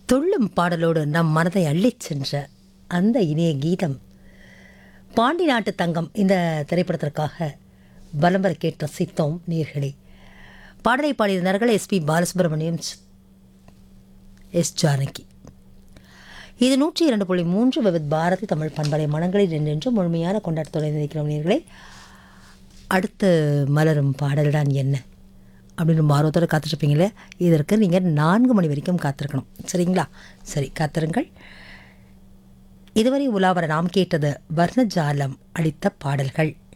துள்ளும் பாடலோடு நம் மனதை அள்ளிச் சென்ற அந்த இனிய கீதம் பாண்டி நாட்டு தங்கம் இந்த திரைப்படத்திற்காக பலம்பர கேட்டு ரசித்தோம் நேர்களே பாடலை பாடியிருந்தார்கள் எஸ்பி பாலசுப்ரமணியம் ஸ்- எஸ் ஜானகி இது நூற்றி இரண்டு புள்ளி மூன்று விவித் பாரதி தமிழ் பண்பலை மனங்களில் நின்று முழுமையான கொண்டாட்டத்தோடு நினைக்கிறோம் நேர்களே அடுத்து மலரும் பாடல்தான் என்ன அப்படின்னு ரொம்ப ஆர்வத்தோடு காத்துட்ருப்பீங்களே இதற்கு நீங்கள் நான்கு மணி வரைக்கும் காத்திருக்கணும் சரிங்களா சரி காத்திருங்கள் இதுவரை உலாவர நாம் கேட்டது வர்ணஜாலம் அளித்த பாடல்கள்